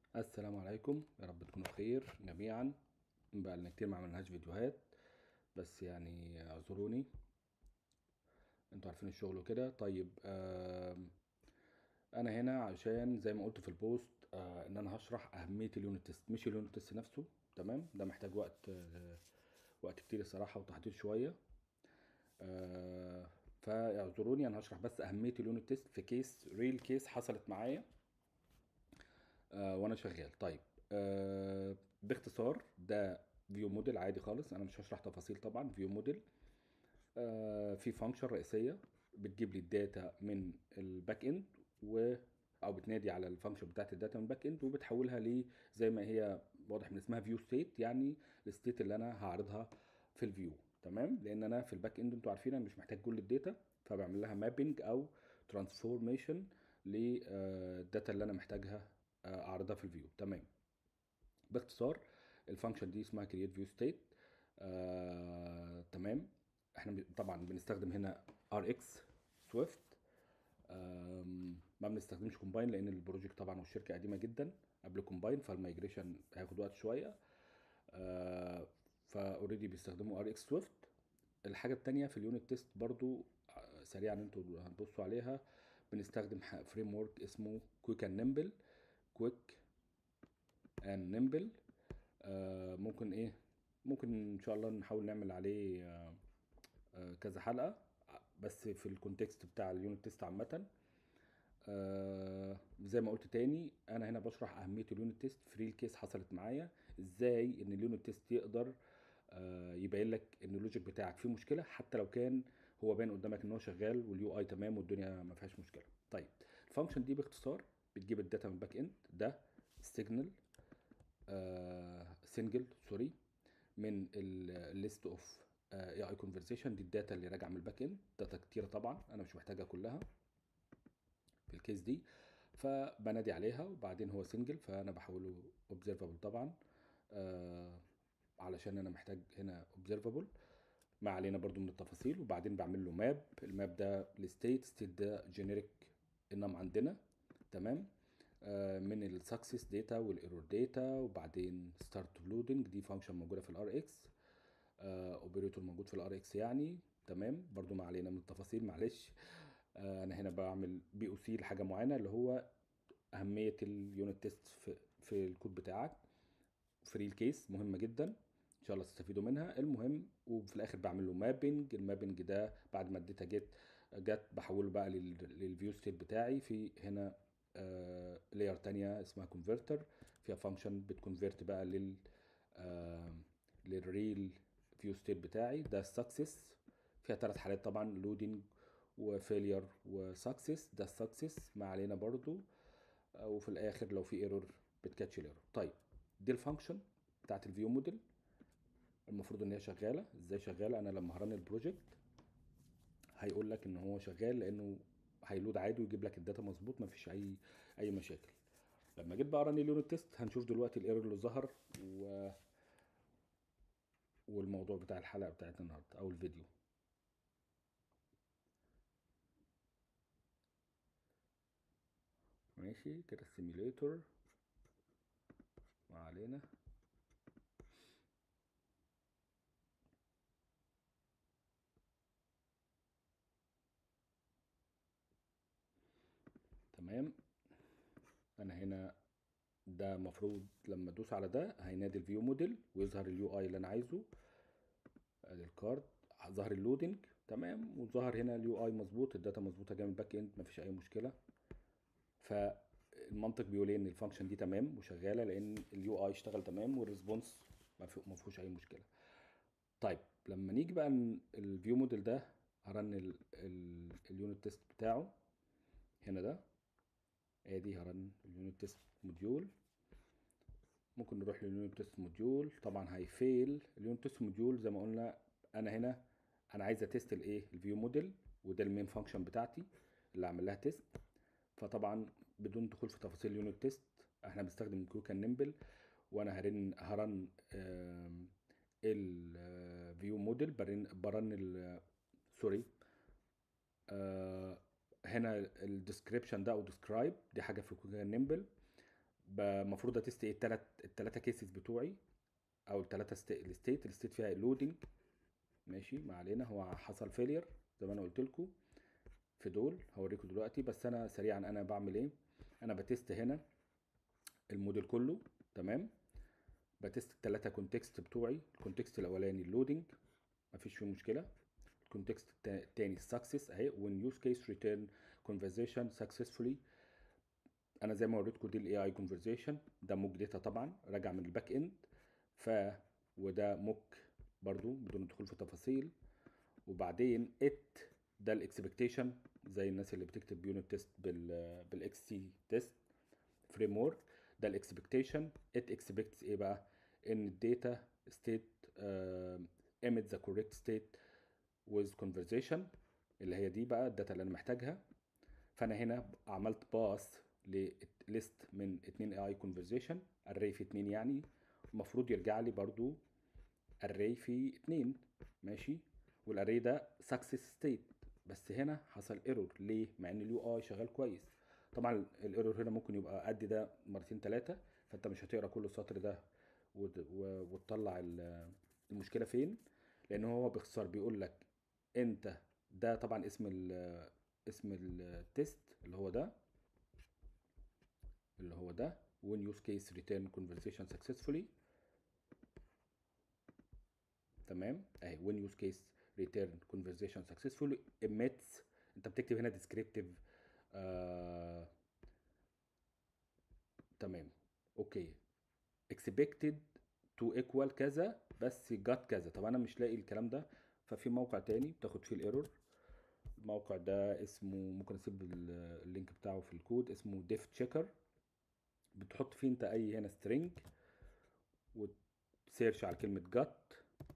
السلام عليكم يا رب تكونوا بخير جميعا بقى لنا كتير ما عملناش فيديوهات بس يعني اعذروني انتوا عارفين الشغل وكده طيب آم، انا هنا عشان زي ما قلت في البوست آه، ان انا هشرح اهمية اليونت تيست مش اليونت تيست نفسه تمام ده محتاج وقت آه، وقت كتير الصراحة وتحضير شوية آه، فاعذروني انا هشرح بس اهمية اليونت تيست في كيس ريل كيس حصلت معايا آه وانا شغال طيب آه باختصار ده فيو موديل عادي خالص انا مش هشرح تفاصيل طبعا فيو موديل آه في فانكشن رئيسيه بتجيب لي الداتا من الباك اند و او بتنادي على الفانكشن بتاعت الداتا من الباك اند وبتحولها ل زي ما هي واضح من اسمها فيو ستيت يعني الستيت اللي انا هعرضها في الفيو تمام لان انا في الباك اند انتوا عارفين انا مش محتاج كل الداتا فبعمل لها مابنج او ترانسفورميشن للداتا اللي انا محتاجها آه، اعرضها في الفيو تمام باختصار الفانكشن دي اسمها create view state آه، تمام احنا بن- طبعا بنستخدم هنا rx swift آم، ما بنستخدمش كومباين لان البروجكت طبعا والشركه قديمه جدا قبل كومباين فالمايجريشن هياخد وقت شويه فاوريدي بيستخدموا ار اكس سويفت الحاجه التانية في اليونت تيست برضو آه، سريعا انتوا هتبصوا عليها بنستخدم فريم ورك اسمه كويك اند نمبل كويك اند نمبل ممكن ايه ممكن ان شاء الله نحاول نعمل عليه آه، آه، كذا حلقه بس في الكونتكست بتاع اليونت تيست عامه آه زي ما قلت تاني انا هنا بشرح اهميه اليونت تيست في ريل كيس حصلت معايا ازاي ان اليونت تيست يقدر آه يبين لك ان اللوجيك بتاعك فيه مشكله حتى لو كان هو باين قدامك ان هو شغال واليو اي تمام والدنيا ما فيهاش مشكله طيب الفانكشن دي باختصار بتجيب الداتا من الباك اند ده السيجنال سنجل سوري من الليست اوف اي اي كونفرسيشن دي الداتا اللي راجعه من الباك اند داتا كتيره طبعا انا مش محتاجها كلها في الكيس دي فبنادي عليها وبعدين هو سنجل فانا بحوله اوبزرفابل طبعا آه علشان انا محتاج هنا اوبزرفابل ما علينا برضو من التفاصيل وبعدين بعمل له ماب الماب ده الستيت ستيت ده جينيريك انم عندنا تمام آه من السكسس داتا والايرور داتا وبعدين ستارت لودنج دي فانكشن موجوده في الار اكس اوبريتور موجود في الار اكس يعني تمام برضو ما علينا من التفاصيل معلش آه انا هنا بعمل بي او سي لحاجه معينه اللي هو اهميه اليونت تيست في في الكود بتاعك فري الكيس مهمه جدا ان شاء الله تستفيدوا منها المهم وفي الاخر بعمل له مابنج المابنج ده بعد ما الداتا جت جت بحوله بقى للفيو ستيت بتاعي في هنا آه لاير تانية اسمها كونفرتر فيها فانكشن بتكونفرت بقى لل آه للريل فيو ستيت بتاعي ده السكسس فيها ثلاث حالات طبعا لودنج وفيلير وسكسس ده السكسس ما علينا برضو آه، وفي الاخر لو في ايرور بتكاتش الايرور طيب دي الفانكشن بتاعت الفيو موديل المفروض ان هي شغاله ازاي شغاله انا لما هرن البروجكت هيقول لك ان هو شغال لانه هيلود عادي ويجيب لك الداتا مظبوط مفيش اي اي مشاكل لما جيت بقى رن اليونت تيست هنشوف دلوقتي الايرور اللي ظهر و... والموضوع بتاع الحلقه بتاعتنا النهارده او الفيديو ماشي كده السيميليتور ما علينا تمام انا هنا ده المفروض لما ادوس على ده هينادي الفيو موديل ويظهر اليو اي اللي انا عايزه ادي الكارد ظهر اللودنج تمام وظهر هنا اليو اي مظبوط الداتا مظبوطه جايه من الباك اند مفيش اي مشكله فالمنطق بيقول ايه ان الفانكشن دي تمام وشغاله لان اليو اي اشتغل تمام والريسبونس ما في- ما فيهوش اي مشكله طيب لما نيجي بقى الفيو موديل ده هرن اليونت تيست بتاعه هنا ده ادي هرن اليونت تيست موديول ممكن نروح لليونت تيست موديول طبعا هيفيل اليونت تيست موديول زي ما قلنا انا هنا انا عايز اتست الايه الفيو موديل وده المين فانكشن بتاعتي اللي اعمل لها تيست فطبعا بدون دخول في تفاصيل اليونت تيست احنا بنستخدم كويك نمبل وانا هرن هرن الفيو موديل برن برن ال- سوري آه، هنا الديسكريبشن ده او ديسكرايب دي حاجه في كويك نمبل المفروض اتست ايه التلات التلاتة كيسز بتوعي او التلاتة الستيت الستيت فيها اللودنج ماشي ما علينا هو حصل فيلير زي ما انا قلت لكم في دول هوريكم دلوقتي بس انا سريعا انا بعمل ايه انا بتست هنا الموديل كله تمام بتست التلاتة كونتكست بتوعي الكونتكست الاولاني اللودنج مفيش فيه مشكله الكونتكست التاني السكسس اهي when use case return conversation successfully انا زي ما وريتكم دي الاي اي conversation ده موك داتا طبعا راجع من الباك اند ف وده موك برضو بدون الدخول في تفاصيل وبعدين ات ده الاكسبكتيشن زي الناس اللي بتكتب يونت تيست بال بالاكس تي تيست فريم ورك ده الاكسبكتيشن ات اكسبكتس ايه بقى ان الداتا ستيت emit the correct state with conversation اللي هي دي بقى الداتا اللي انا محتاجها فانا هنا عملت باس لليست من اتنين اي conversation array في اتنين يعني المفروض يرجع لي برضو array في اتنين ماشي والاري ده success state بس هنا حصل ايرور ليه مع ان اليو اي شغال كويس طبعا الايرور هنا ممكن يبقى قد ده مرتين ثلاثه فانت مش هتقرا كل السطر ده وتطلع المشكله فين لان هو باختصار بيقول لك انت ده طبعا اسم ال اسم التيست اللي هو ده اللي هو ده when use case return conversation successfully تمام اهي when use case return conversation successfully emits انت بتكتب هنا descriptive آه تمام اوكي expected to equal كذا بس got كذا طب انا مش لاقي الكلام ده ففي موقع تاني بتاخد فيه الايرور الموقع ده اسمه ممكن اسيب اللينك بتاعه في الكود اسمه ديف تشيكر بتحط فيه انت اي هنا string وتسيرش على كلمة got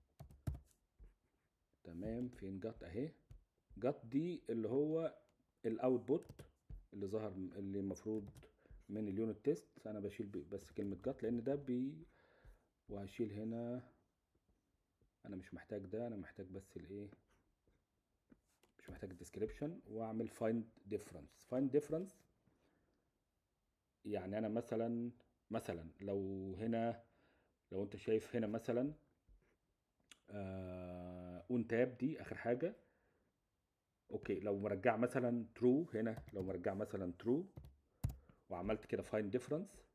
تمام فين جت اهي جت دي اللي هو الاوتبوت اللي ظهر اللي المفروض من اليونت تيست انا بشيل بس كلمه جت لان ده بي وهشيل هنا انا مش محتاج ده انا محتاج بس الايه مش محتاج الديسكريبشن واعمل فايند ديفرنس فايند ديفرنس يعني انا مثلا مثلا لو هنا لو انت شايف هنا مثلا اون تاب دي اخر حاجه اوكي لو مرجع مثلا ترو هنا لو مرجع مثلا ترو وعملت كده فاين ديفرنس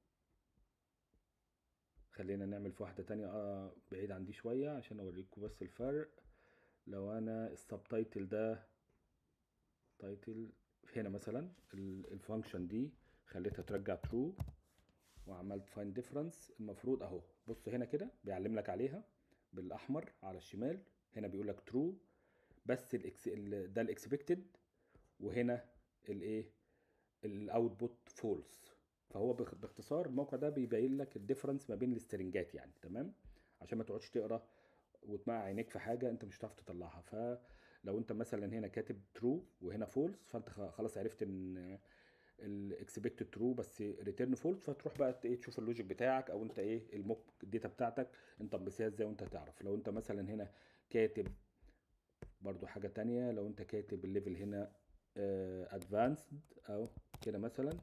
خلينا نعمل في واحده تانية اه بعيد عن دي شويه عشان اوريكم بس الفرق لو انا السب تايتل ده تايتل هنا مثلا الفانكشن دي خليتها ترجع ترو وعملت فاين ديفرنس المفروض اهو بص هنا كده بيعلم لك عليها بالاحمر على الشمال هنا بيقول لك ترو بس الاكس ده الاكسبكتد وهنا الايه الاوتبوت فولس فهو باختصار الموقع ده بيبين لك الديفرنس ما بين السترنجات يعني تمام عشان ما تقعدش تقرا وتمع عينيك في حاجه انت مش هتعرف تطلعها فلو انت مثلا هنا كاتب ترو وهنا فولس فانت خلاص عرفت ان الاكسبكتد ترو بس ريتيرن فولس فتروح بقى ايه تشوف اللوجيك بتاعك او انت ايه الموك الداتا بتاعتك انت مبسيها ازاي وانت هتعرف لو انت مثلا هنا كاتب برضو حاجة تانية لو انت كاتب الليفل هنا ادفانسد او كده مثلا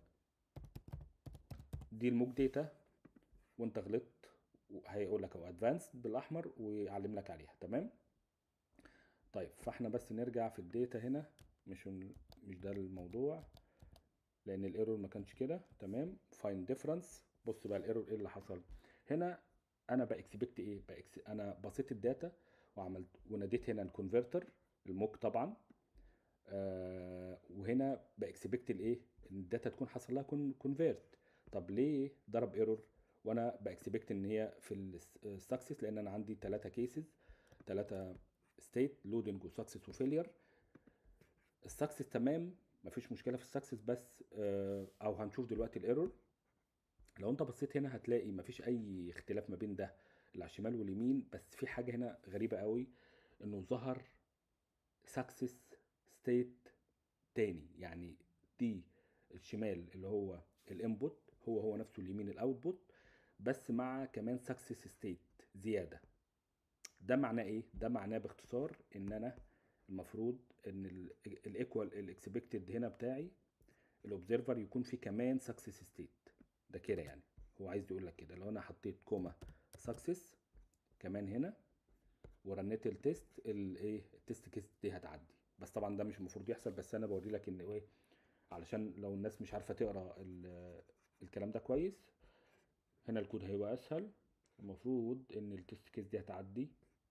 دي الموك داتا وانت غلطت هيقول لك اهو ادفانسد بالاحمر ويعلم لك عليها تمام طيب فاحنا بس نرجع في الداتا هنا مش مش ده الموضوع لان الايرور ما كانش كده تمام فاين ديفرنس بص بقى الايرور ايه اللي حصل هنا انا باكسبكت ايه بأكس... انا بصيت الداتا وعملت وناديت هنا الكونفرتر الموك طبعا آه وهنا باكسبكت الايه ان الداتا تكون حصل لها كونفيرت طب ليه ضرب ايرور وانا باكسبكت ان هي في السكسس لان انا عندي ثلاثه كيسز ثلاثه ستيت لودنج وسكسس وفيلير السكسس تمام مفيش مشكله في السكسس بس آه او هنشوف دلوقتي الايرور لو انت بصيت هنا هتلاقي مفيش اي اختلاف ما بين ده اللي على الشمال واليمين بس في حاجه هنا غريبه قوي انه ظهر سكسس ستيت تاني يعني دي الشمال اللي هو الانبوت هو هو نفسه اليمين الاوتبوت بس مع كمان سكسس ستيت زياده ده معناه ايه ده معناه باختصار ان انا المفروض ان الايكوال الاكسبكتد هنا بتاعي الاوبزرفر يكون فيه كمان سكسس ستيت ده كده يعني هو عايز يقول لك كده لو انا حطيت كوما سكسس كمان هنا ورنيت التيست الايه التيست كيس دي هتعدي بس طبعا ده مش المفروض يحصل بس انا بوري لك ان ايه علشان لو الناس مش عارفه تقرا ال- الكلام ده كويس هنا الكود هيبقى اسهل المفروض ان التيست كيس دي هتعدي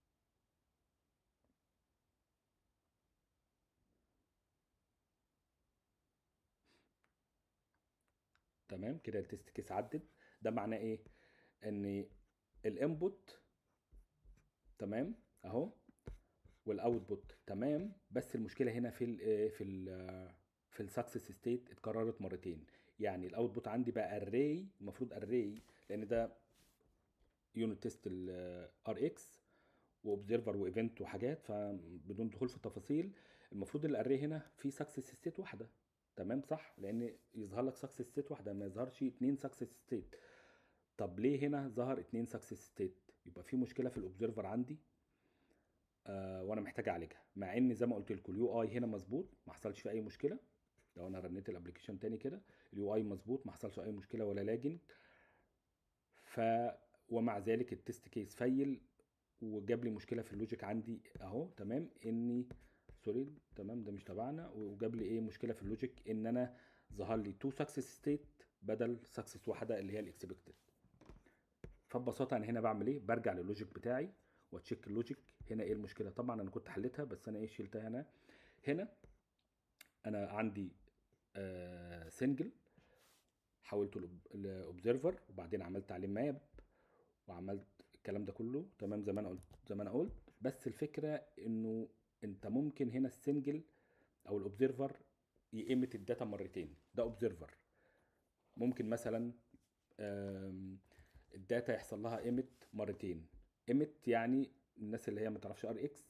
تمام كده التيست كيس عدت ده معناه ايه ان الانبوت تمام اهو والاوتبوت تمام بس المشكله هنا في ال في ال في السكسس ستيت اتكررت مرتين يعني الاوتبوت عندي بقى اري المفروض اري لان ده يونت تيست الار اكس واوبزرفر وايفنت وحاجات فبدون دخول في التفاصيل المفروض الاري هنا في سكسس ستيت واحده تمام صح لان يظهر لك سكسس ستيت واحده ما يظهرش اتنين سكسس ستيت طب ليه هنا ظهر اتنين سكسس ستيت يبقى في مشكله في الاوبزرفر عندي آه وانا محتاج اعالجها مع ان زي ما قلت لكم اليو اي هنا مظبوط ما حصلش فيه اي مشكله لو انا رنيت الابلكيشن تاني كده اليو اي مظبوط ما حصلش اي مشكله ولا لاجن ف ومع ذلك التست كيس فيل وجاب لي مشكله في اللوجيك عندي اهو تمام اني سوري تمام ده مش تبعنا وجاب لي ايه مشكله في اللوجيك ان انا ظهر لي تو سكسس ستيت بدل سكسس واحده اللي هي الاكسبكتد فببساطه انا هنا بعمل ايه برجع للوجيك بتاعي واتشيك اللوجيك هنا ايه المشكله طبعا انا كنت حليتها بس انا ايه شلتها هنا هنا انا عندي آه سنجل حولته لاوبزرفر وبعدين عملت عليه ماب وعملت الكلام ده كله تمام زي ما انا قلت زي ما انا قلت بس الفكره انه انت ممكن هنا السنجل او الاوبزرفر يقيمت الداتا مرتين ده اوبزرفر ممكن مثلا آم، الداتا يحصل لها ايمت مرتين ايمت يعني الناس اللي هي ما تعرفش ار اكس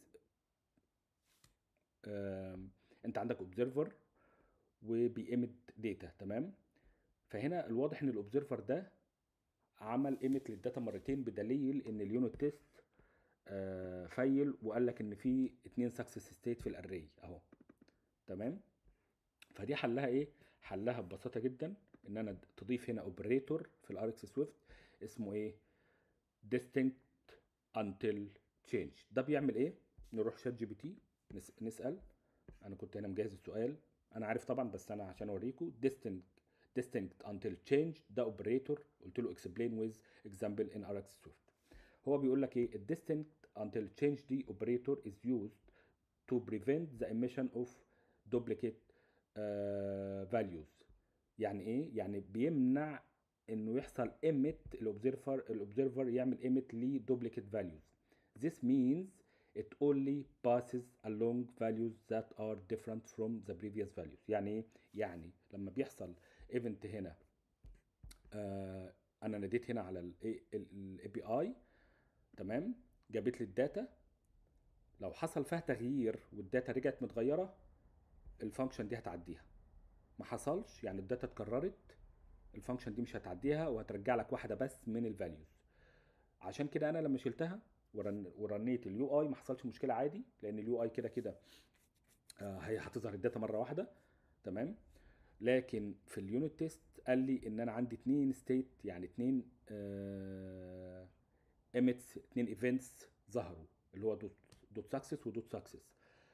انت عندك اوبزرفر وبيقيمت داتا تمام فهنا الواضح ان الاوبزرفر ده عمل ايمت للداتا مرتين بدليل ان اليونت تيست آه، فايل وقال لك ان في اتنين سكسس ستيت في الاري اهو تمام فدي حلها ايه حلها ببساطه جدا ان انا تضيف هنا اوبريتور في الار اكس سويفت اسمه ايه distinct until change ده بيعمل ايه نروح شات جي بي تي نس- نسال انا كنت هنا مجهز السؤال انا عارف طبعا بس انا عشان اوريكم distinct distinct until change ده اوبريتور قلت له explain with example in rx swift هو بيقول لك ايه ال distinct until change دي operator is used to prevent the emission of duplicate uh, values يعني ايه يعني بيمنع انه يحصل emit الاوبزرفر الاوبزرفر يعمل emit ل duplicate values this means it only passes along values that are different from the previous values يعني ايه يعني لما بيحصل event هنا آه انا ناديت هنا على الاي بي اي تمام جابت لي الداتا لو حصل فيها تغيير والداتا رجعت متغيره الفانكشن دي هتعديها ما حصلش يعني الداتا اتكررت الفانكشن دي مش هتعديها وهترجع لك واحده بس من الفاليوز عشان كده انا لما شلتها ورن ورنيت اليو اي ما حصلش مشكله عادي لان اليو اي كده كده آه، هي هتظهر الداتا مره واحده تمام لكن في اليونت تيست قال لي ان انا عندي اتنين ستيت يعني اتنين ايميتس اتنين ايفنتس ظهروا اللي هو دوت دوت سكسس ودوت سكسس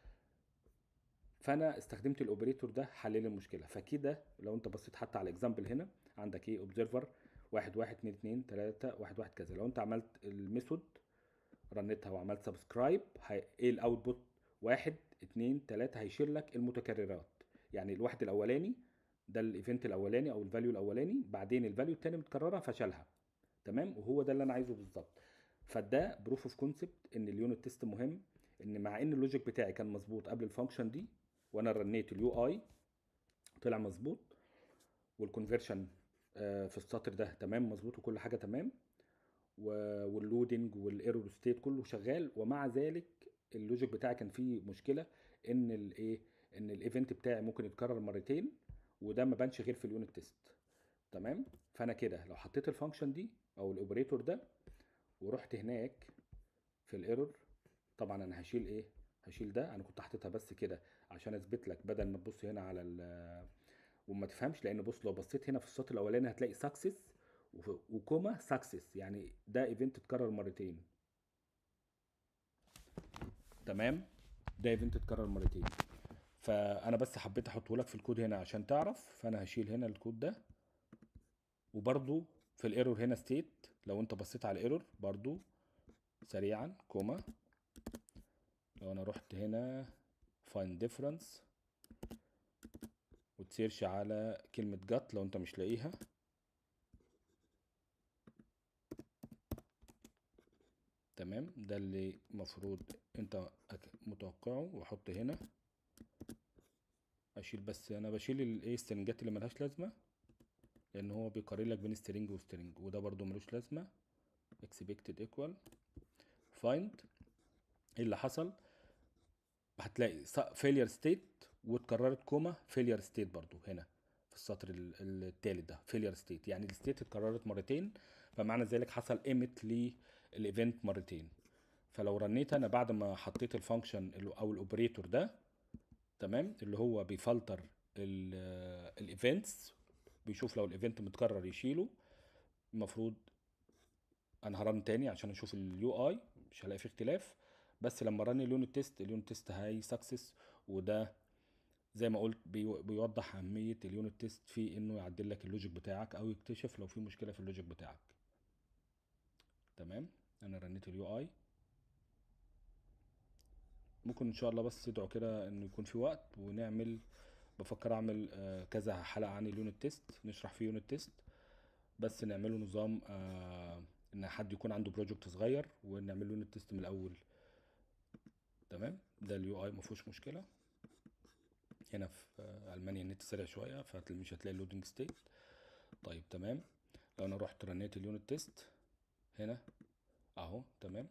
فانا استخدمت الاوبريتور ده حل لي المشكله فكده لو انت بصيت حتى على اكزامبل هنا عندك ايه اوبزرفر واحد واحد اتنين اتنين تلاته واحد واحد كذا لو انت عملت الميثود رنتها وعملت سبسكرايب ايه الاوتبوت واحد اتنين تلاته هيشيل لك المتكررات يعني الواحد الاولاني ده الايفنت الاولاني او الفاليو الاولاني بعدين الفاليو التاني متكرره فشالها تمام وهو ده اللي انا عايزه بالظبط فده بروف اوف كونسبت ان اليونت تيست مهم ان مع ان اللوجيك بتاعي كان مظبوط قبل الفانكشن دي وانا رنيت اليو اي طلع مظبوط والكونفرشن في السطر ده تمام مظبوط وكل حاجه تمام و- واللودنج والايرور ستيت كله شغال ومع ذلك اللوجيك بتاعي كان فيه مشكله ان الايه ان الايفنت بتاعي ممكن يتكرر مرتين وده ما بانش غير في اليونت تيست تمام فانا كده لو حطيت الفانكشن دي او الاوبريتور ده ورحت هناك في الايرور طبعا انا هشيل ايه هشيل ده انا كنت حاططها بس كده عشان اثبت لك بدل ما تبص هنا على ال وما تفهمش لان بص لو بصيت هنا في السطر الاولاني هتلاقي سكسس وف- وكوما سكسس يعني ده ايفنت اتكرر مرتين تمام ده ايفنت اتكرر مرتين فانا بس حبيت احطه لك في الكود هنا عشان تعرف فانا هشيل هنا الكود ده وبرضو في الايرور هنا ستيت لو انت بصيت على الايرور برضو سريعا كوما لو انا رحت هنا find difference وتسيرش على كلمة جت لو انت مش لاقيها تمام ده اللي مفروض انت أك- متوقعه واحط هنا اشيل بس انا بشيل الايه السترنجات اللي ملهاش لازمه لان هو بيقارن لك بين سترنج وسترنج وده برضو ملوش لازمه expected equal find ايه اللي حصل هتلاقي failure state واتكررت كوما failure state برضو هنا في السطر ال- ال- التالت ده failure state يعني الستيت اتكررت مرتين فمعنى ذلك حصل ايمت للايفنت مرتين فلو رنيت انا بعد ما حطيت الفانكشن او الاوبريتور ده تمام اللي هو بيفلتر الايفنتس بيشوف لو الايفنت متكرر يشيله المفروض انا هرن تاني عشان اشوف اليو اي مش هلاقي فيه اختلاف بس لما رن اليونت تيست اليونت تيست هاي سكسس وده زي ما قلت بيو- بيوضح اهميه اليونت تيست في انه يعدل لك اللوجيك بتاعك او يكتشف لو في مشكله في اللوجيك بتاعك تمام انا رنيت اليو اي ممكن ان شاء الله بس تدعو كده انه يكون في وقت ونعمل بفكر اعمل آه، كذا حلقه عن اليونت تيست نشرح فيه يونت تيست بس نعمله نظام آه، ان حد يكون عنده بروجكت صغير ونعمل له يونت تيست من الاول تمام ده اليو اي ما فيهوش مشكله هنا في آه، المانيا النت سريع شويه فمش هتلاقي اللودنج ستيت طيب تمام لو انا رحت رنيت اليونت تيست هنا اهو تمام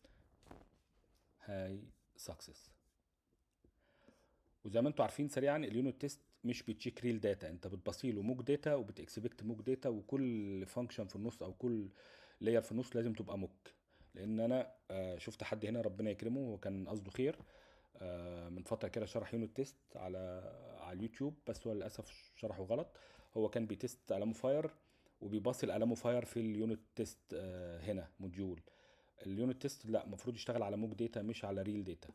هاي سكسس وزي ما انتوا عارفين سريعا اليونت تيست مش بتشيك ريل داتا انت بتبصيله موج داتا وبتكسبكت موج داتا وكل فانكشن في النص او كل لاير في النص لازم تبقى موك لان انا آه، شفت حد هنا ربنا يكرمه هو كان قصده خير آه، من فتره كده شرح يونت تيست على على اليوتيوب بس هو للاسف شرحه غلط هو كان بيتست الامو فاير وبيباصي الالامو فاير في اليونت تيست آه، هنا موديول اليونت تيست لا المفروض يشتغل على موج داتا مش على ريل داتا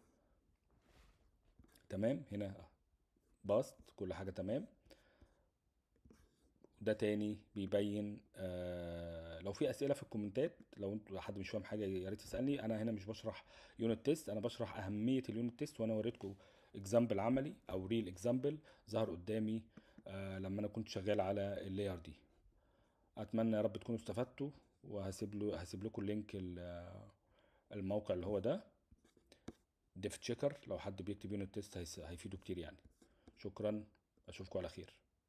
تمام هنا باست كل حاجه تمام ده تاني بيبين آه لو في اسئله في الكومنتات لو انتوا حد مش فاهم حاجه يا ريت يسالني انا هنا مش بشرح يونت تيست انا بشرح اهميه اليونت تيست وانا وريتكم اكزامبل عملي او ريل اكزامبل ظهر قدامي آه لما انا كنت شغال على اللاير دي اتمنى يا رب تكونوا استفدتوا وهسيب له هسيب لكم اللينك ال- الموقع اللي هو ده ديف تشيكر لو حد بيكتب يونت تيست هيفيده كتير يعني شكرا اشوفكم على خير